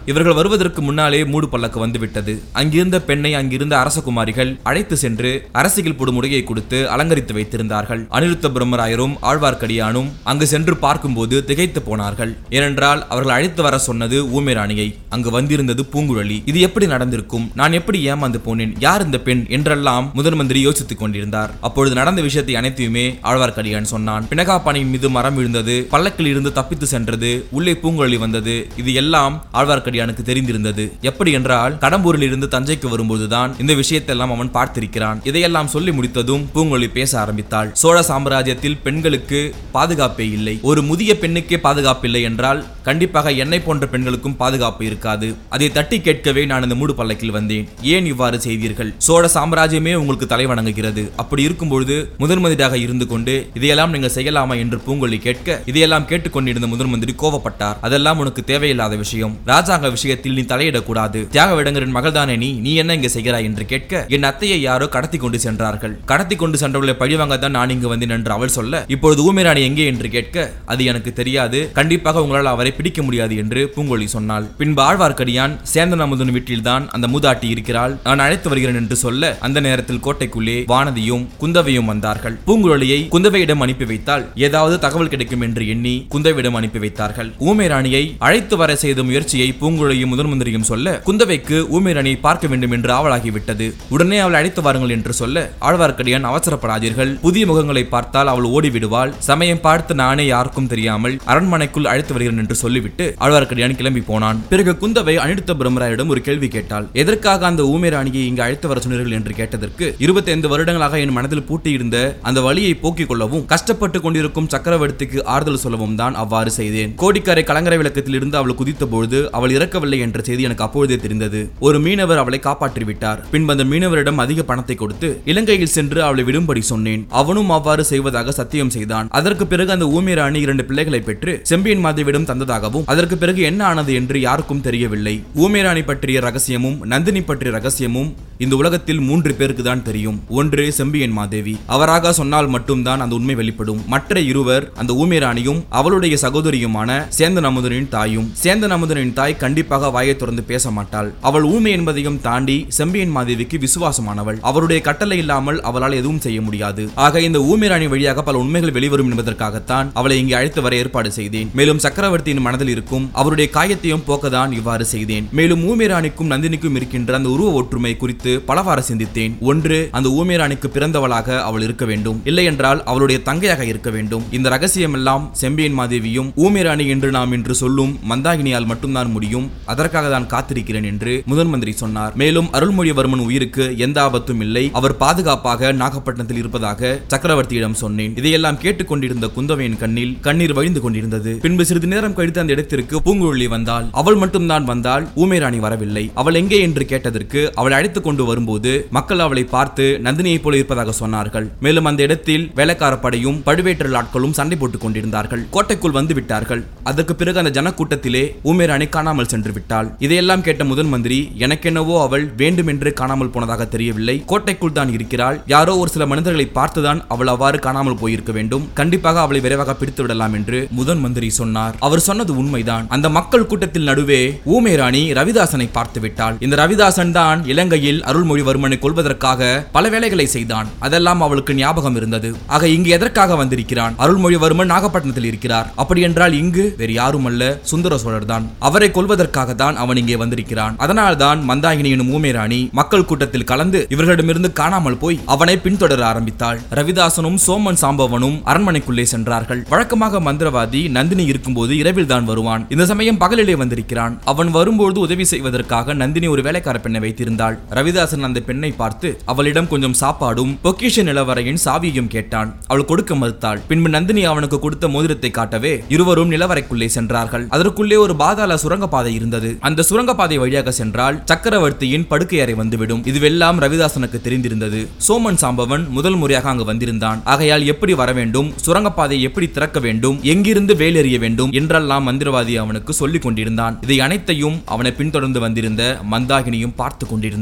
இவர்கள் வருவதற்கு முன்னாலே மூடு பல்லக்கு வந்துவிட்டது அங்கிருந்த பெண்ணை அங்கிருந்த அரசகுமாரிகள் அழைத்து சென்று அரசியல் போடும் உடையை கொடுத்து அலங்கரித்து வைத்திருந்தார்கள் அனிருத்த பிரம்மராயரும் ஆழ்வார்க்கடியானும் அங்கு சென்று பார்க்கும்போது திகைத்து போனார்கள் ஏனென்றால் அவர்கள் அழைத்து வர சொன்னது ஊமேராணியை அங்கு வந்திருந்தது பூங்குழலி இது எப்படி நடந்திருக்கும் நான் எப்படி ஏமாந்து போனேன் யார் இந்த பெண் என்றெல்லாம் முதன் மந்திரி யோசித்துக் கொண்டிருந்தார் அப்பொழுது நடந்த விஷயத்தை அனைத்தையுமே ஆழ்வார்க்கடியான் சொன்னான் பிணகாப்பானையின் மீது மரம் விழுந்தது பல்லக்கில் இருந்து தப்பித்து சென்றது உள்ளே பூங்குழலி வந்தது இது எல்லாம் ஆழ்வார்க்கடியானுக்கு தெரிந்திருந்தது எப்படி என்றால் கடம்பூரில் இருந்து தஞ்சைக்கு வரும்போதுதான் இந்த விஷயத்தெல்லாம் அவன் பார்த்திருக்கிறான் இதையெல்லாம் சொல்லி முடித்ததும் பூங்குழலி பேச ஆரம்பித்தாள் சோழ சாம்ராஜ்யத்தில் பெண்களுக்கு பாதுகாப்பே இல்லை ஒரு முதிய பெண்ணுக்கே பாதுகாப்பில்லை என்றால் கண்டிப்பாக என்னை போன்ற பெண்களுக்கும் பாதுகாப்பு இருக்காது அதை தட்டி கேட்கவே நான் இந்த மூடு பல்லக்கில் வந்தேன் ஏன் இவ்வாறு செய்தீர்கள் சோழ சாம்ராஜ்யமே உங்களுக்கு தலை வணங்குகிறது அப்படி இருக்கும்பொழுது முதன் மந்திரியாக இருந்து கொண்டு இதையெல்லாம் நீங்கள் செய்யலாமா என்று பூங்கொல்லி கேட்க இதையெல்லாம் கேட்டுக்கொண்டிருந்த முதன் மந்திரி கோபப்பட்டார் அதெல்லாம் உனக்கு தேவையில்லாத விஷயம் ராஜாங்க விஷயத்தில் நீ தலையிடக்கூடாது தியாக விடங்கரின் மகள்தானே நீ நீ என்ன இங்க செய்கிறாய் என்று கேட்க என் அத்தையை யாரோ கடத்தி கொண்டு சென்றார்கள் கடத்தி கொண்டு சென்றவர்களை பழிவாங்க தான் நான் இங்கு வந்தேன் என்று அவள் சொல்ல இப்பொழுது ஊமேராணி எங்கே என்று கேட்க அது எனக்கு தெரியாது கண்டிப்பாக உங்களால் அவரை பிடிக்க முடியாது என்று பூங்கொழி சொன்னாள் பின்பு ஆழ்வார்க்கடியான் சேந்தன் அமுதன் வீட்டில்தான் அந்த மூதாட்டி இருக்கிறாள் நான் அழைத்து வருகிறேன் என்று சொல்ல அந்த நேரத்தில் கோட்டைக்குள்ளே வானதியும் குந்தவையும் வந்தார்கள் பூங்குழலியை குந்தவையிடம் அனுப்பி வைத்தால் ஏதாவது தகவல் கிடைக்கும் என்று எண்ணி குந்தவையிடம் அனுப்பி வைத்தார்கள் ஊமேராணியை அழைத்து வர செய்த முயற்சியை பூங்குழலியும் முதன் மந்திரியும் சொல்ல குந்தவைக்கு ஊமேராணியை பார்க்க வேண்டும் என்று ஆவலாகிவிட்டது உடனே அவளை அழைத்து வாருங்கள் என்று சொல்ல ஆழ்வார்க்கடியான் அவசரப்படாதீர்கள் புதிய முகங்களை பார்த்தால் அவள் ஓடிவிடுவாள் சமயம் பார்த்து நானே யாருக்கும் தெரியாமல் அரண்மனைக்குள் அழைத்து வருகிறேன் என்று சொல்லிவிட்டு ஆழ்வார்க்கடியான் கிளம்பி போனான் பிறகு குந்தவை அனிருத்த பிரம்மராயரிடம் ஒரு கேள்வி கேட்டாள் எதற்காக அந்த ஊமேராணியை இங்கு அழைத்து வர சொன்னீர்கள் என்று கேட்டதற்கு இருபத்தைந்து வருடங்களாக என் மனதில் பூட்டியிருந்த அந்த வழியை போக்கிக் கொள்ளவும் கஷ்டப்பட்டு கொண்டிருக்கும் சக்கரவர்த்திக்கு ஆறுதல் சொல்லவும் தான் அவ்வாறு செய்தேன் கோடிக்கரை கலங்கரை விளக்கத்தில் இருந்து அவள் குதித்த பொழுது அவள் இறக்கவில்லை என்ற செய்தி எனக்கு அப்பொழுதே தெரிந்தது ஒரு மீனவர் அவளை காப்பாற்றி விட்டார் பின்பு அந்த மீனவரிடம் அதிக பணத்தை கொடுத்து இலங்கையில் சென்று அவளை விடும்படி சொன்னேன் அவனும் அவ்வாறு செய்வதாக சத்தியம் செய்தான் அதற்கு பிறகு அந்த ஊமேராணி இரண்டு பிள்ளைகளை பெற்று செம்பியன் மாதேவிடம் தந்ததாகவும் அதற்கு பிறகு என்ன ஆனது என்று யாருக்கும் தெரியவில்லை ஊமேராணி பற்றிய ரகசியமும் நந்தினி பற்றிய ரகசியமும் இந்த உலகத்தில் மூன்று பேருக்கு தான் தெரியும் ஒன்று செம்பியன் மாதேவி அவராக சொன்னால் மட்டும்தான் அந்த உண்மை வெளிப்படும் மற்ற இருவர் அந்த ஊமேராணியும் அவளுடைய சகோதரியுமான சேந்தன் அமுதனின் தாயும் சேந்தன் அமுதனின் தாய் கண்டிப்பாக வாயை திறந்து பேச மாட்டாள் அவள் ஊமை என்பதையும் தாண்டி செம்பியன் மாதேவிக்கு விசுவாசமானவள் அவருடைய கட்டளை இல்லாமல் அவளால் எதுவும் செய்ய முடியாது ஆக இந்த ஊமேராணி வழியாக பல உண்மைகள் வெளிவரும் என்பதற்காகத்தான் அவளை இங்கே அழைத்து வர ஏற்பாடு செய்தேன் மேலும் சக்கரவர்த்தியின் மனதில் இருக்கும் அவருடைய காயத்தையும் போக்கதான் இவ்வாறு செய்தேன் மேலும் ஊமேராணிக்கும் நந்தினிக்கும் இருக்கின்ற அந்த உருவ ஒற்றுமை குறித்து பலவாறு சிந்தித்தேன் ஒன்று அந்த ஊமேராணிக்கு பிறந்தவளாக அவள் இருக்க வேண்டும் இல்லை என்றால் அவளுடைய தங்கையாக இருக்க வேண்டும் இந்த ரகசியம் எல்லாம் செம்பியன் மாதேவியும் ஊமேராணி என்று நாம் இன்று சொல்லும் மந்தாகினியால் மட்டும்தான் முடியும் அதற்காக தான் காத்திருக்கிறேன் என்று முதன் மந்திரி சொன்னார் மேலும் அருள்மொழிவர்மன் உயிருக்கு எந்த ஆபத்தும் இல்லை அவர் பாதுகாப்பாக நாகப்பட்டினத்தில் இருப்பதாக சக்கரவர்த்தியிடம் சொன்னேன் இதையெல்லாம் கேட்டுக்கொண்டிருந்த குந்தவையின் கண்ணில் கண்ணீர் வழிந்து கொண்டிருந்தது பின்பு சிறிது நேரம் கழித்து அந்த இடத்திற்கு பூங்குழலி வந்தாள் அவள் மட்டும்தான் வந்தாள் ஊமேராணி வரவில்லை அவள் எங்கே என்று கேட்டதற்கு அவளை அழைத்துக் கொண்டு வரும்போது மக்கள் அவளை பார்த்து நந்தினியைப் போல இருப்பதாக சொன்னார்கள் மேலும் அந்த இடத்தில் வேலைக்கார படையும் பழுவேற்றல் ஆட்களும் சண்டை போட்டுக் கொண்டிருந்தார்கள் கோட்டைக்குள் வந்து விட்டார்கள் அதற்கு பிறகு அந்த ஜனக்கூட்டத்திலே ஊமேராணி காணாமல் சென்று விட்டாள் இதையெல்லாம் கேட்ட முதன் மந்திரி எனக்கென்னவோ அவள் வேண்டுமென்று காணாமல் போனதாக தெரியவில்லை கோட்டைக்குள் தான் இருக்கிறாள் யாரோ ஒரு சில மனிதர்களை பார்த்துதான் அவள் அவ்வாறு காணாமல் போயிருக்க வேண்டும் கண்டிப்பாக அவளை விரைவாக பிடித்து விடலாம் என்று முதன் மந்திரி சொன்னார் அவர் சொன்னது உண்மைதான் அந்த மக்கள் கூட்டத்தில் நடுவே ஊமேராணி ரவிதாசனை பார்த்து விட்டாள் இந்த ரவிதாசன் தான் இலங்கையில் அருள்மொழிவர்மனை கொள்வதற்காக பல வேலைகளை செய்தான் அதெல்லாம் அவளுக்கு ஞாபகம் இருந்தது ஆக இங்கு எதற்காக வந்திருக்கிறான் அருள்மொழிவர்மன் நாகப்பட்டினத்தில் இருக்கிறார் அப்படி என்றால் இங்கு வேறு யாரும் அல்ல சுந்தர சோழர் தான் அவரை கொல்வதற்காக தான் அவன் இங்கே வந்திருக்கிறான் அதனால் தான் மந்தாகினி எனும் ஊமேராணி மக்கள் கூட்டத்தில் கலந்து இவர்களிடமிருந்து காணாமல் போய் அவனை பின்தொடர ஆரம்பித்தாள் ரவிதாசனும் சோமன் சாம்பவனும் அரண்மனைக்குள்ளே சென்றார்கள் வழக்கமாக மந்திரவாதி நந்தினி இருக்கும்போது இரவில் தான் வருவான் இந்த சமயம் பகலிலே வந்திருக்கிறான் அவன் வரும்போது உதவி செய்வதற்காக நந்தினி ஒரு வேலைக்கார பெண்ணை வைத்திருந்தாள் ரவிதாசன் அந்த பெண்ணை பார்த்து அவளிடம் கொஞ்சம் சாப்பாடும் பொக்கிஷ நிலவரையின் சாவியையும் கேட்டான் அவள் கொடுக்க மறுத்தாள் பின்பு நந்தினி அவனுக்கு கொடுத்த மோதிரத்தை காட்டவே இருவரும் நிலவரைக்குள்ளே சென்றார்கள் அதற்குள்ளே ஒரு பாதாள சுரங்கப்பாதை இருந்தது அந்த சுரங்கப்பாதை வழியாக சென்றால் சக்கரவர்த்தியின் படுக்கை அறை வந்துவிடும் இதுவெல்லாம் ரவிதாசனுக்கு தெரிந்திருந்தது சோமன் சாம்பவன் முதல் முறையாக அங்கு வந்திருந்தான் ஆகையால் எப்படி வர வேண்டும் சுரங்கப்பாதை எப்படி திறக்க வேண்டும் எங்கிருந்து வேலெறிய வேண்டும் என்றெல்லாம் மந்திரவாதி அவனுக்கு சொல்லிக் கொண்டிருந்தான் இதை அனைத்தையும் அவனை பின்தொடர்ந்து வந்திருந்த மந்தாகினியும் பார்த்து கொண்டிருந்தாள் அவர்கள்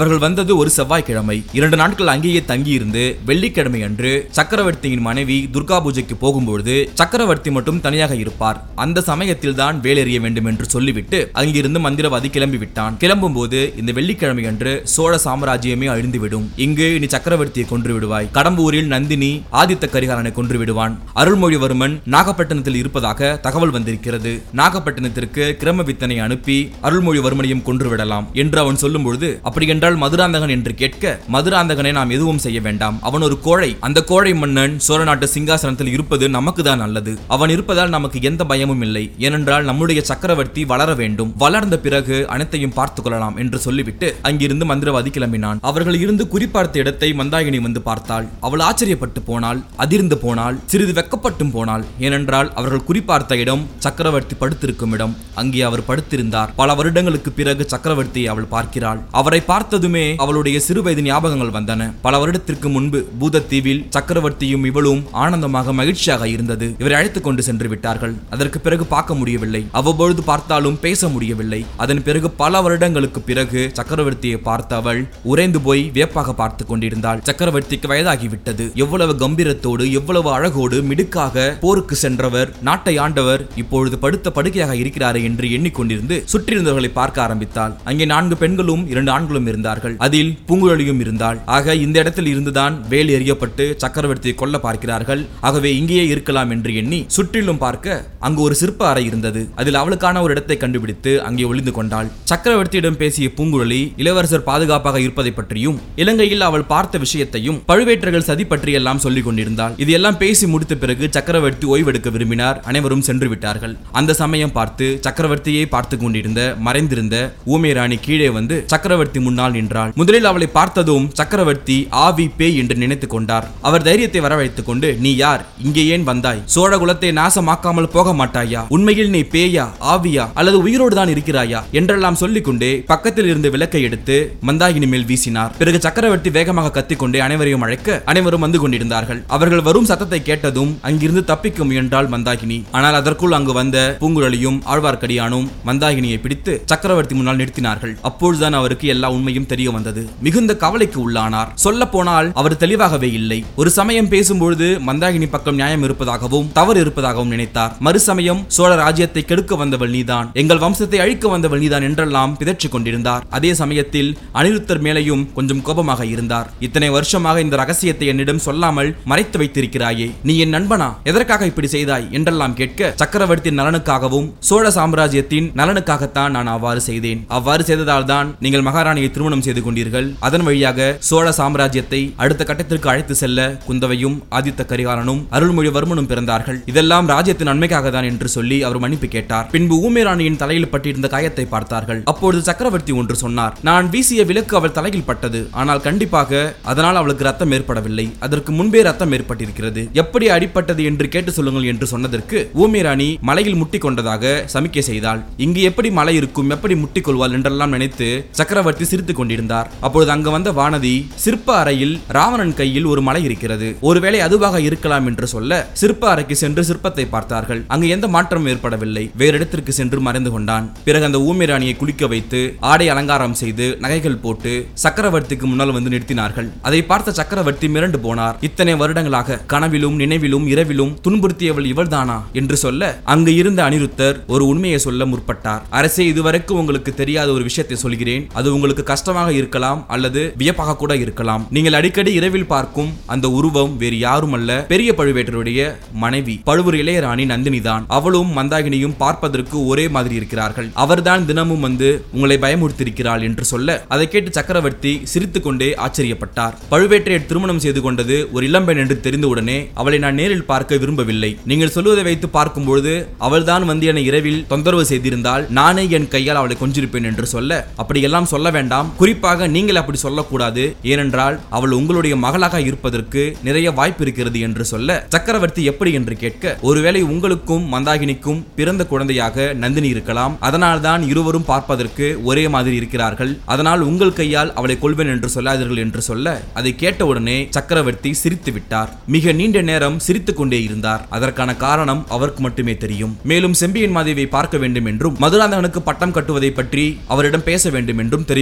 அவர்கள் வந்தது ஒரு செவ்வாய்க்கிழமை இரண்டு நாட்கள் அங்கேயே தங்கியிருந்து வெள்ளிக்கிழமை அன்று சக்கரவர்த்தியின் மனைவி துர்கா பூஜைக்கு போகும்பொழுது சக்கரவர்த்தி மட்டும் தனியாக இருப்பார் அந்த சமயத்தில் தான் வேலெறிய வேண்டும் என்று சொல்லிவிட்டு அங்கிருந்து மந்திரவாதி கிளம்பி விட்டான் கிளம்பும் போது இந்த வெள்ளிக்கிழமை அன்று சோழ சாம்ராஜ்யமே அழிந்துவிடும் இங்கு நீ சக்கரவர்த்தியை கொன்று விடுவாய் கடம்பூரில் நந்தினி ஆதித்த கரிகாலனை கொன்று விடுவான் அருள்மொழிவர்மன் நாகப்பட்டினத்தில் இருப்பதாக தகவல் வந்திருக்கிறது நாகப்பட்டினத்திற்கு கிரமவித்தனை அனுப்பி அருள்மொழிவர்மனையும் கொன்று விடலாம் என்று அவன் சொல்லும் பொழுது அப்படியென்றால் மதுராந்தகன் என்று கேட்க மதுராந்தகனை நாம் எதுவும் செய்ய வேண்டாம் அவன் ஒரு கோழை அந்த கோழை மன்னன் சோழ நாட்டு சிங்காசனத்தில் இருப்பது நமக்கு தான் நல்லது அவன் இருப்பதால் நமக்கு எந்த பயமும் இல்லை ஏனென்றால் நம்முடைய சக்கரவர்த்தி வளர வேண்டும் வளர்ந்த பிறகு அனைத்தையும் பார்த்துக் கொள்ளலாம் என்று சொல்லிவிட்டு அங்கிருந்து மந்திரவாதி கிளம்பினான் அவர்கள் இருந்து குறிப்பார்த்த இடத்தை மந்தாகினி வந்து பார்த்தாள் அவள் ஆச்சரியப்பட்டு போனாள் அதிர்ந்து போனாள் சிறிது வெக்கப்பட்டும் போனாள் ஏனென்றால் அவர்கள் குறிப்பார்த்த இடம் சக்கரவர்த்தி படுத்திருக்கும் இடம் அங்கே அவர் படுத்திருந்தார் பல வருடங்களுக்கு பிறகு சக்கரவர்த்தியை அவள் பார்க்கிறாள் அவரை பார்த்ததுமே அவளுடைய சிறுவயது ஞாபகங்கள் வந்தன பல வருடத்திற்கு முன்பு பூதத்தீவில் சக்கரவர்த்தியும் இவளும் ஆனந்தமாக மகிழ்ச்சியாக இருந்தது இவரை அழைத்துக் கொண்டு சென்று விட்டார்கள் அதற்கு பிறகு பார்க்க முடியவில்லை அவ்வப்பொழுது பார்த்தாலும் பேச முடியவில்லை அதன் பிறகு பல வருடங்களுக்கு பிறகு சக்கரவர்த்தியை பார்த்த அவள் உறைந்து போய் வியப்பாக பார்த்து கொண்டிருந்தாள் சக்கரவர்த்திக்கு வயதாகிவிட்டது எவ்வளவு கம்பீரத்தோடு எவ்வளவு அழகோடு மிடுக்காக போருக்கு சென்றவர் நாட்டை ஆண்டவர் இப்பொழுது படுத்த படுக்கையாக இருக்கிறாரே என்று எண்ணிக்கொண்டிருந்து சுற்றியிருந்தவர்களை பார்க்க ஆரம்பித்தாள் அங்கே நான்கு பெண்களும் இரண்டு ஆண்களும் இருந்தார்கள் அதில் பூங்குழலியும் இருந்தாள் ஆக இந்த இடத்தில் இருந்துதான் வேல் எறியப்பட்டு சக்கரவர்த்தியை கொல்ல பார்க்கிறார்கள் ஆகவே இங்கேயே இருக்கலாம் என்று எண்ணி சுற்றிலும் பார்க்க அங்கு ஒரு சிற்ப அறை இருந்தது அதில் அவளுக்கான ஒரு இடத்தை கண்டுபிடித்து அங்கே ஒளிந்து கொண்டாள் சக்கரவர்த்தியிடம் பேசிய பூங்குழலி இளவரசர் பாதுகாப்பாக இருப்பதை பற்றியும் இலங்கையில் அவள் பார்த்த விஷயத்தையும் பழுவேற்றர்கள் சதி பற்றி எல்லாம் சொல்லிக் கொண்டிருந்தாள் இது எல்லாம் பேசி முடித்த பிறகு சக்கரவர்த்தி ஓய்வெடுக்க விரும்பினார் அனைவரும் சென்று விட்டார்கள் அந்த சமயம் பார்த்து சக்கரவர்த்தியை பார்த்து கொண்டிருந்த மறைந்திருந்த ஊமை ராணி கீழே வந்து சக்கரவர்த்தி முன்னால் நின்றாள் முதலில் அவளை பார்த்ததும் சக்கரவர்த்தி ஆவி பேய் என்று நினைத்துக் கொண்டார் அவர் தைரியத்தை வரவழைத்துக் கொண்டு நீ யார் இங்கே ஏன் வந்தாய் சோழ குலத்தை நாசமாக்காமல் போக மாட்டாயா உண்மையில் நீ பேயா ஆவியா அல்லது உயிரோடு தான் இருக்கிறாயா என்றெல்லாம் சொல்லிக்கொண்டே பக்கத்தில் இருந்து விளக்கை எடுத்து மந்தாகினி மேல் வீசினார் பிறகு சக்கரவர்த்தி வேகமாக கத்திக்கொண்டே அனைவரையும் அழைக்க அனைவரும் வந்து கொண்டிருந்தார்கள் அவர்கள் வரும் சத்தத்தை கேட்டதும் அங்கிருந்து தப்பிக்க முயன்றாள் மந்தாகினி ஆனால் அதற்குள் அங்கு வந்த பூங்குழலியும் ஆழ்வார்க்கடியானும் மந்தாகினியை பிடித்து சக்கரவர்த்தி முன்னால் நிறுத்தினார்கள் அப்பொழுதுதான் அவருக்கு எல்லா உண்மையும் தெரிய வந்தது மிகுந்த கவலைக்கு உள்ளானார் சொல்ல போனால் அவர் தெளிவாகவே இல்லை ஒரு சமயம் பேசும்பொழுது மந்தாகினி பக்கம் நியாயம் இருப்பதாகவும் தவறு இருப்பதாகவும் நினைத்தார் மறுசமயம் சோழ ராஜ்யத்தை கெடுக்க வந்தவள் நீதான் எங்கள் வம்சத்தை அழிக்க வந்தவள் நீதான் என்றெல்லாம் பிதற்றிக் கொண்டிருந்தார் அதே சமயத்தில் அனிருத்தர் மேலையும் கொஞ்சம் கோபமாக இருந்தார் இத்தனை வருஷமாக இந்த ரகசியத்தை என்னிடம் சொல்லாமல் மறைத்து வைத்திருக்கிறாயே நீ என் நண்பனா எதற்காக இப்படி செய்தாய் என்றெல்லாம் கேட்க சக்கரவர்த்தியின் நலனுக்காகவும் சோழ சாம்ராஜ்யத்தின் நலனுக்காகத்தான் நான் அவ்வாறு செய்தேன் அவ்வாறு செய்ததால் தான் நீங்கள் மகாராணியை திருமணம் செய்து கொண்டீர்கள் அதன் வழியாக சோழ சாம்ராஜ்யத்தை அடுத்த கட்டத்திற்கு அழைத்து செல்ல குந்தவையும் ஆதித்த கரிகாலனும் அருள்மொழிவர்மனும் பிறந்தார்கள் இதெல்லாம் ராஜ்யத்தின் நன்மைக்காக தான் என்று சொல்லி அவர் மன்னிப்பு கேட்டார் பின்பு ஊமேராணியின் தலையில் பட்டிருந்த காயத்தை பார்த்தார்கள் அப்பொழுது சக்கரவர்த்தி ஒன்று சொன்னார் நான் வீசிய விளக்கு அவள் தலையில் பட்டது ஆனால் கண்டிப்பாக அதனால் அவளுக்கு ரத்தம் ஏற்படவில்லை அதற்கு முன்பே ரத்தம் ஏற்பட்டிருக்கிறது எப்படி அடிப்பட்டது என்று கேட்டு சொல்லுங்கள் என்று சொன்னதற்கு ஊமேராணி மலையில் முட்டி கொண்டதாக சமிக்கை செய்தாள் இங்கு எப்படி மலை இருக்கும் எப்படி முட்டிக் கொள்வாள் என்றெல்லாம் நினைத்து சக்கரவர்த்தி சிரித்துக் கொண்டிருந்தார் அப்பொழுது அங்கு வந்த வானதி சிற்ப அறையில் ராவணன் கையில் ஒரு மலை இருக்கிறது ஒருவேளை அதுவாக இருக்கலாம் என்று சொல்ல சிற்ப அறைக்கு சென்று சிற்பத்தை பார்த்தார்கள் அங்கு எந்த மாற்றமும் ஏற்படவில்லை வேறு இடத்திற்கு சென்று மறைந்து கொண்டான் பிறகு அந்த ஊமிராணியை குளிக்க வைத்து ஆடை அலங்காரம் செய்து நகைகள் போட்டு சக்கரவர்த்திக்கு முன்னால் வந்து நிறுத்தினார்கள் அதை பார்த்த சக்கரவர்த்தி மிரண்டு போனார் இத்தனை வருடங்களாக கனவிலும் நினைவிலும் இரவிலும் துன்புறுத்தியவள் இவள்தானா என்று சொல்ல அங்கு இருந்த அனிருத்தர் ஒரு உண்மையை சொல்ல முற்பட்டார் அரசே இதுவரைக்கும் உங்களுக்கு தெரியாத ஒரு விஷயத்தை சொல்கிறேன் அது உங்களுக்கு கஷ்டமாக இருக்கலாம் அல்லது வியப்பாக கூட இருக்கலாம் நீங்கள் அடிக்கடி இரவில் பார்க்கும் அந்த உருவம் வேறு யாரும் அல்ல பெரிய பழுவேட்டருடைய மனைவி பழுவூர் இளையராணி நந்தினி தான் அவளும் மந்தாகினியும் பார்ப்பதற்கு ஒரே மாதிரி இருக்கிறார்கள் அவர்தான் தினமும் வந்து உங்களை பயமுறுத்திருக்கிறாள் என்று சொல்ல அதை கேட்டு சக்கரவர்த்தி சிரித்துக் கொண்டே ஆச்சரியப்பட்டார் பழுவேற்றையர் திருமணம் செய்து கொண்டது ஒரு இளம்பெண் என்று தெரிந்தவுடனே அவளை நான் நேரில் பார்க்க விரும்பவில்லை நீங்கள் சொல்லுவதை வைத்து பார்க்கும்பொழுது அவள்தான் வந்து என்னை இரவில் தொந்தரவு செய்திருந்தால் நானே என் கையால் அவளை கொஞ்சிருப்பேன் என்று சொல்ல அப்படியெல்லாம் சொல்ல வேண்டாம் குறிப்பாக நீங்கள் அப்படி சொல்லக்கூடாது ஏனென்றால் அவள் உங்களுடைய மகளாக இருப்பதற்கு நிறைய வாய்ப்பு இருக்கிறது என்று சொல்ல சக்கரவர்த்தி எப்படி என்று கேட்க ஒருவேளை உங்களுக்கும் மந்தாகினிக்கும் பிறந்த குழந்தையாக நந்தினி இருக்கலாம் அதனால்தான் இருவரும் பார்ப்பதற்கு ஒரே மாதிரி இருக்கிறார்கள் அதனால் உங்கள் கையால் அவளை கொள்வேன் என்று சொல்லாதீர்கள் என்று சொல்ல அதை கேட்டவுடனே சக்கரவர்த்தி சிரித்து விட்டார் மிக நீண்ட நேரம் சிரித்துக் கொண்டே இருந்தார் அதற்கான காரணம் அவருக்கு மட்டுமே தெரியும் மேலும் செம்பியன் மாதேவியை பார்க்க வேண்டும் என்றும் மதுராந்தகனுக்கு பட்டம் கட்டுவதை பற்றி அவரிடம் பேச வேண்டும் என்றும் தெரிவித்தார்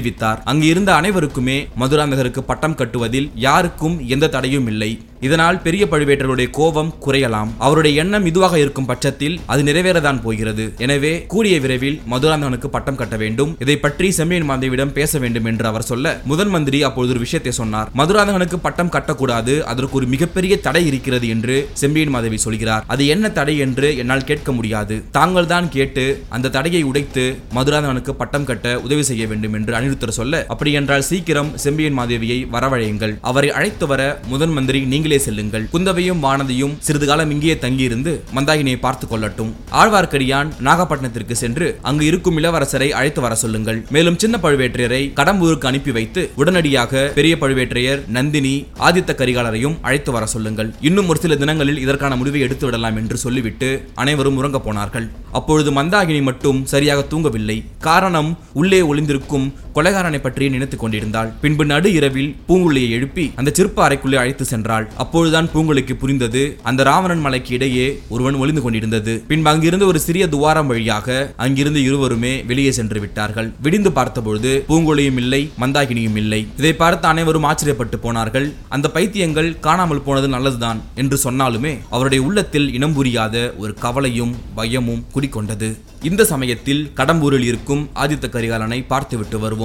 அங்கு இருந்த அனைவருக்குமே மதுராந்தகருக்கு பட்டம் கட்டுவதில் யாருக்கும் எந்த தடையும் இல்லை இதனால் பெரிய பழுவேட்டருடைய கோபம் குறையலாம் அவருடைய எண்ணம் இதுவாக இருக்கும் பட்சத்தில் அது நிறைவேறதான் போகிறது எனவே கூடிய விரைவில் மதுராந்தகனுக்கு பட்டம் கட்ட வேண்டும் இதை பற்றி செம்பியன் மாதேவியிடம் பேச வேண்டும் என்று அவர் சொல்ல முதன் மந்திரி அப்பொழுது ஒரு விஷயத்தை சொன்னார் மதுராந்தகனுக்கு பட்டம் கட்டக்கூடாது அதற்கு ஒரு மிகப்பெரிய தடை இருக்கிறது என்று செம்பியன் மாதேவி சொல்கிறார் அது என்ன தடை என்று என்னால் கேட்க முடியாது தாங்கள் தான் கேட்டு அந்த தடையை உடைத்து மதுராந்தகனுக்கு பட்டம் கட்ட உதவி செய்ய வேண்டும் என்று அனிருத்தர் சொல்ல அப்படி என்றால் சீக்கிரம் செம்பியன் மாதேவியை வரவழையுங்கள் அவரை அழைத்து வர முதன் மந்திரி நீங்களே செல்லுங்கள் குந்தவையும் வானதியும் சிறிது காலம் இங்கேயே தங்கியிருந்து மந்தாகினியை பார்த்து கொள்ளட்டும் ஆழ்வார்க்கடியான் நாகப்பட்டினத்திற்கு சென்று அங்கு இருக்கும் இளவரசரை அழைத்து வர சொல்லுங்கள் மேலும் சின்ன பழுவேற்றையரை கடம்பூருக்கு அனுப்பி வைத்து உடனடியாக பெரிய பழுவேற்றையர் நந்தினி ஆதித்த கரிகாலரையும் அழைத்து வர சொல்லுங்கள் இன்னும் ஒரு சில தினங்களில் இதற்கான முடிவை எடுத்து விடலாம் என்று சொல்லிவிட்டு அனைவரும் உறங்க போனார்கள் அப்பொழுது மந்தாகினி மட்டும் சரியாக தூங்கவில்லை காரணம் உள்ளே ஒளிந்திருக்கும் கொலைகாரனை பற்றி நினைத்துக் கொண்டிருந்தாள் பின்பு நடு இரவில் பூங்குழியை எழுப்பி அந்த சிற்ப அறைக்குள்ளே அழைத்து சென்றாள் அப்பொழுதுதான் பூங்குழிக்கு புரிந்தது அந்த ராவணன் மலைக்கு இடையே ஒருவன் ஒளிந்து கொண்டிருந்தது பின்பு அங்கிருந்து ஒரு சிறிய துவாரம் வழியாக அங்கிருந்து இருவருமே வெளியே சென்று விட்டார்கள் விடிந்து பார்த்தபொழுது பூங்குழியும் இல்லை மந்தாகினியும் இல்லை இதை பார்த்து அனைவரும் ஆச்சரியப்பட்டு போனார்கள் அந்த பைத்தியங்கள் காணாமல் போனது நல்லதுதான் என்று சொன்னாலுமே அவருடைய உள்ளத்தில் இனம் புரியாத ஒரு கவலையும் பயமும் குடிக்கொண்டது இந்த சமயத்தில் கடம்பூரில் இருக்கும் ஆதித்த கரிகாலனை பார்த்துவிட்டு வருவோம்